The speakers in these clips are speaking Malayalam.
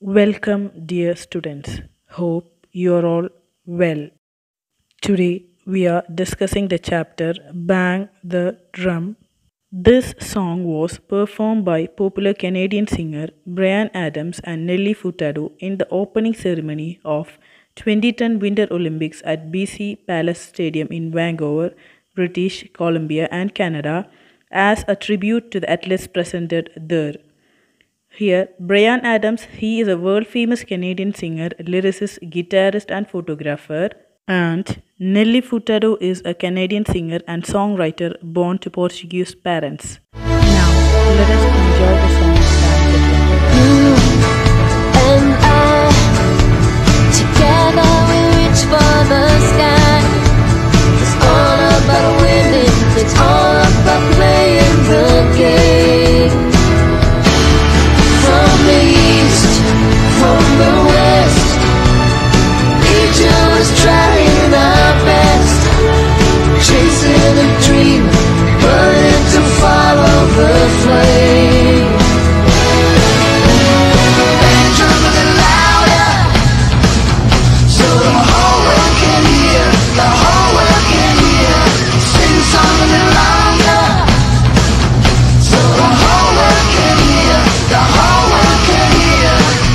Welcome, dear students. Hope you are all well. Today we are discussing the chapter Bang the Drum. This song was performed by popular Canadian singer Brian Adams and Nelly Furtado in the opening ceremony of 2010 Winter Olympics at BC Palace Stadium in Vancouver, British Columbia and Canada as a tribute to the athletes presented there. Here, Brian Adams, he is a world famous Canadian singer, lyricist, guitarist, and photographer. And Nelly Furtado is a Canadian singer and songwriter born to Portuguese parents. Now, let us enjoy the song Bang the Drum. and I together we reach for the sky. It's all about winning. It's all about playing the game. From the east, from the west, each of us trying our best, chasing a dream, burning to follow the flame. And drumming louder, so the whole world can hear. The whole world can hear. Sing something longer, so the whole world can hear. The whole world can hear.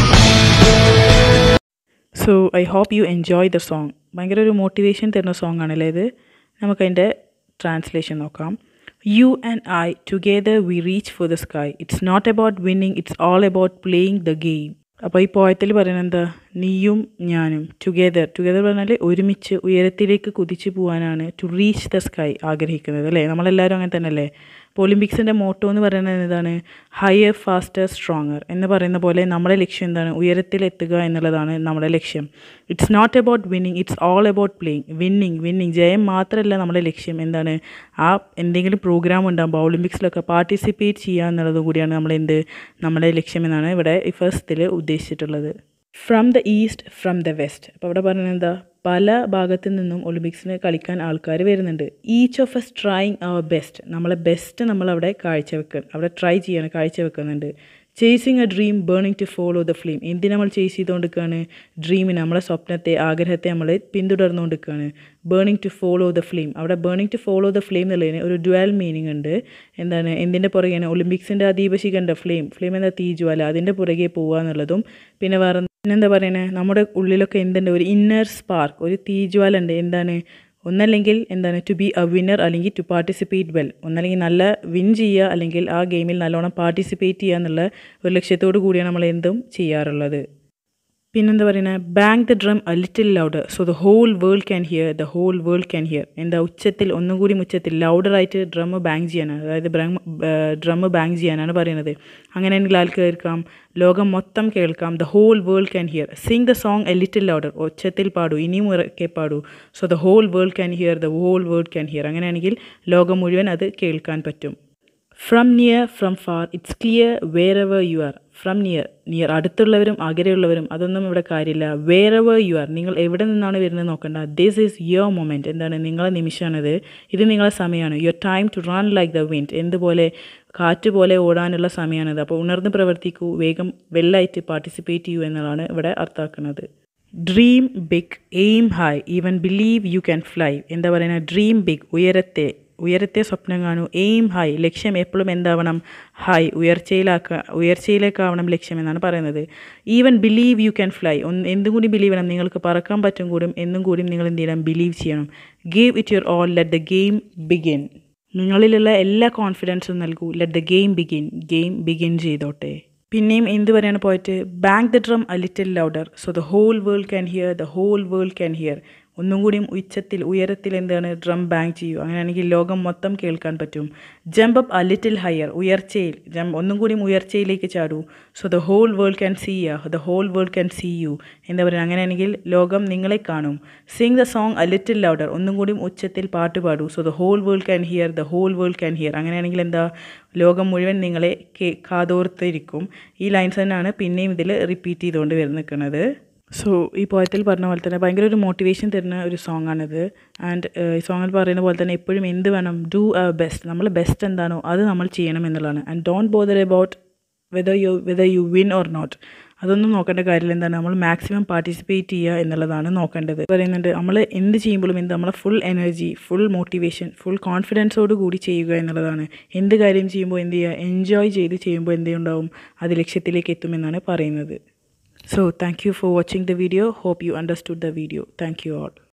So I hope you enjoy the song ഭയങ്കര ഒരു മോട്ടിവേഷൻ തരുന്ന സോങ് ആണല്ലേ ഇത് നമുക്കതിൻ്റെ ട്രാൻസ്ലേഷൻ നോക്കാം you and I together we reach for the sky it's not about winning it's all about playing the game അപ്പോൾ ഈ പോയത്തിൽ പറയുന്നത് എന്താ നീയും ഞാനും ടുഗെദർ ടുഗെദർ പറഞ്ഞാൽ ഒരുമിച്ച് ഉയരത്തിലേക്ക് കുതിച്ചു പോകാനാണ് ടു റീച്ച് ദ സ്കൈ ആഗ്രഹിക്കുന്നത് അല്ലേ നമ്മളെല്ലാവരും അങ്ങനെ തന്നെ അല്ലേ അപ്പോൾ ഒളിമ്പിക്സിൻ്റെ മോട്ടോ എന്ന് പറയുന്നത് എന്താണ് ഹയർ ഫാസ്റ്റർ സ്ട്രോങ്ങർ എന്ന് പറയുന്ന പോലെ നമ്മുടെ ലക്ഷ്യം എന്താണ് ഉയരത്തിലെത്തുക എന്നുള്ളതാണ് നമ്മുടെ ലക്ഷ്യം it's not about winning it's all about playing winning winning ജയം മാത്രമല്ല നമ്മുടെ ലക്ഷ്യം എന്താണ് ആ എന്തെങ്കിലും പ്രോഗ്രാം ഉണ്ടാകുമ്പോൾ ഒളിമ്പിക്സിലൊക്കെ പാർട്ടിസിപ്പേറ്റ് ചെയ്യുക എന്നുള്ളത് കൂടിയാണ് നമ്മൾ എന്ത് നമ്മുടെ ലക്ഷ്യം എന്നാണ് ഇവിടെ ഈ ഫസ്റ്റിൽ ഉദ്ദേശിച്ചിട്ടുള്ളത് from the east from the west അപ്പോൾ അവിടെ പറയുന്നത് എന്താ പല ഭാഗത്തു നിന്നും ഒളിമ്പിക്സിന് കളിക്കാൻ ആൾക്കാർ വരുന്നുണ്ട് ഈച്ച് ഓഫ് എസ് ട്രൈങ് അവർ ബെസ്റ്റ് നമ്മളെ ബെസ്റ്റ് നമ്മൾ അവിടെ കാഴ്ചവെക്കുക അവിടെ ട്രൈ ചെയ്യാൻ കാഴ്ചവെക്കുന്നുണ്ട് chasing a dream burning to follow the flame എന്തിനാ നമ്മൾ ചേസ് ചെയ്തുകൊണ്ടിരിക്കുകയാണ് ഡ്രീമിന് നമ്മളെ സ്വപ്നത്തെ ആഗ്രഹത്തെ നമ്മൾ പിന്തുടർന്നുകൊണ്ടിരിക്കുകയാണ് burning to follow the flame അവിടെ burning to follow the flame എന്നുള്ളതിന് ഒരു ഡ്വൽ മീനിങ് ഉണ്ട് എന്താണ് എന്തിൻ്റെ പുറകെയാണ് ഒളിമ്പിക്സിൻ്റെ അതീപശികണ്ട ഫ്ലെയിം ഫ്ലെയിം എന്ന തീജ്വാല അതിൻ്റെ പുറകെ പോവുക എന്നുള്ളതും പിന്നെ വേറെ പിന്നെന്താ പറയുന്നത് നമ്മുടെ ഉള്ളിലൊക്കെ എന്തുണ്ട് ഒരു ഇന്നർ സ്പാർക്ക് ഒരു തീജ്വാല ഉണ്ട് എന്താണ് ഒന്നല്ലെങ്കിൽ എന്താണ് ടു ബി എ വിന്നർ അല്ലെങ്കിൽ ടു പാർട്ടിസിപ്പേറ്റ് വെൽ ഒന്നല്ലെങ്കിൽ നല്ല വിൻ ചെയ്യുക അല്ലെങ്കിൽ ആ ഗെയിമിൽ നല്ലോണം പാർട്ടിസിപ്പേറ്റ് ചെയ്യുക എന്നുള്ള ഒരു ലക്ഷ്യത്തോടു കൂടിയാണ് നമ്മൾ എന്തും ചെയ്യാറുള്ളത് പിന്നെന്താ പറയുന്നത് bang the drum a little louder so the whole world can hear the whole world can hear എന്താ ഉച്ചത്തിൽ ഒന്നും കൂടി ഉച്ചത്തിൽ ലൗഡറായിട്ട് ഡ്രം ബാങ്ക് ചെയ്യാനാണ് അതായത് ഡ്രം ബാങ്ക് ചെയ്യാനാണ് പറയുന്നത് അങ്ങനെയാണെങ്കിൽ ആൾക്ക് കേൾക്കാം ലോകം മൊത്തം കേൾക്കാം the whole world can hear sing the song a little louder ഒച്ചത്തിൽ പാടൂ ഇനിയും ഉറക്കെ പാടൂ so the whole world can hear the whole world can hear അങ്ങനെയാണെങ്കിൽ ലോകം മുഴുവൻ അത് കേൾക്കാൻ പറ്റും from near from far it's clear wherever you are from near near അടുത്തുള്ളവരും അകലെയുള്ളവരും അതൊന്നും ഇവിടെ കാര്യമില്ല വേർ എവർ യു ആർ നിങ്ങൾ എവിടെ നിന്നാണ് വരുന്നത് നോക്കണ്ട ദിസ് ഈസ് യുവർ മൊമെൻറ്റ് എന്താണ് നിങ്ങളെ നിമിഷമാണിത് ഇത് നിങ്ങളെ സമയമാണ് your time to run like the wind എന്തുപോലെ കാറ്റ് പോലെ ഓടാനുള്ള സമയമാണിത് അപ്പോൾ ഉണർന്ന് പ്രവർത്തിക്കൂ വേഗം വെല്ലായിട്ട് പാർട്ടിസിപ്പേറ്റ് ചെയ്യൂ എന്നുള്ളതാണ് ഇവിടെ അർത്ഥാക്കുന്നത് dream big aim high even believe you can fly എന്താ പറയുക ഡ്രീം ബിഗ് ഉയരത്തെ ഉയരത്തെ സ്വപ്നം കാണൂ എയിം ഹൈ ലക്ഷ്യം എപ്പോഴും എന്താവണം ഹൈ ഉയർച്ചയിലാക്ക ഉയർച്ചയിലേക്കാവണം ലക്ഷ്യം എന്നാണ് പറയുന്നത് even believe you can fly ഒന്ന് എന്തും കൂടി ബിലീവ് ചെയ്യണം നിങ്ങൾക്ക് പറക്കാൻ പറ്റും കൂടും എന്നും കൂടി നിങ്ങൾ എന്ത് ചെയ്യണം ബിലീവ് ചെയ്യണം give it your all let the game begin നിങ്ങളിലുള്ള എല്ലാ കോൺഫിഡൻസും നൽകൂ let the game begin game begin ചെയ്തോട്ടെ പിന്നെയും എന്ത് പറയാണ് പോയിട്ട് bang the drum a little louder so the whole world can hear the whole world can hear ഒന്നും കൂടിയും ഉച്ചത്തിൽ ഉയരത്തിൽ എന്താണ് ഡ്രം ബാങ്ക് ചെയ്യൂ അങ്ങനെയാണെങ്കിൽ ലോകം മൊത്തം കേൾക്കാൻ പറ്റും jump up a little higher ഉയർച്ചയിൽ ജമ്പ് ഒന്നും കൂടിയും ഉയർച്ചയിലേക്ക് ചാടൂ so the whole world can see ya the whole world can see you എന്താ പറയുക അങ്ങനെയാണെങ്കിൽ ലോകം നിങ്ങളെ കാണും sing the song a little louder ഒന്നും കൂടിയും ഉച്ചത്തിൽ പാട്ട് പാടൂ so the whole world can hear the whole world can hear അങ്ങനെയാണെങ്കിൽ എന്താ ലോകം മുഴുവൻ നിങ്ങളെ കേ കാതോർത്തിരിക്കും ഈ ലൈൻസ് തന്നെയാണ് പിന്നെയും ഇതിൽ റിപ്പീറ്റ് ചെയ്തുകൊണ്ട് വരുന്ന നിൽക്കുന്നത് സോ ഈ പോയത്തിൽ പറഞ്ഞ പോലെ തന്നെ ഭയങ്കര ഒരു മോട്ടിവേഷൻ തരുന്ന ഒരു സോങ് ആണിത് ആൻഡ് ഈ സോങ്ങിൽ പറയുന്ന പോലെ തന്നെ എപ്പോഴും എന്ത് വേണം ഡു അവർ ബെസ്റ്റ് നമ്മൾ ബെസ്റ്റ് എന്താണോ അത് നമ്മൾ ചെയ്യണം എന്നുള്ളതാണ് and don't bother about whether you whether you win or not അതൊന്നും നോക്കേണ്ട കാര്യമില്ല എന്താണ് നമ്മൾ മാക്സിമം പാർട്ടിസിപ്പേറ്റ് ചെയ്യുക എന്നുള്ളതാണ് നോക്കേണ്ടത് പറയുന്നുണ്ട് നമ്മൾ എന്ത് ചെയ്യുമ്പോഴും എന്ത് നമ്മളെ full energy full motivation full കോൺഫിഡൻസോട് കൂടി ചെയ്യുക എന്നുള്ളതാണ് എന്ത് കാര്യം ചെയ്യുമ്പോൾ എന്ത് ചെയ്യുക എൻജോയ് ചെയ്ത് ചെയ്യുമ്പോൾ എന്ത് ഉണ്ടാവും അത് ലക്ഷ്യത്തിലേക്ക് എത്തുമെന്നാണ് പറയുന്നത് so thank you for watching the video hope you understood the video thank you all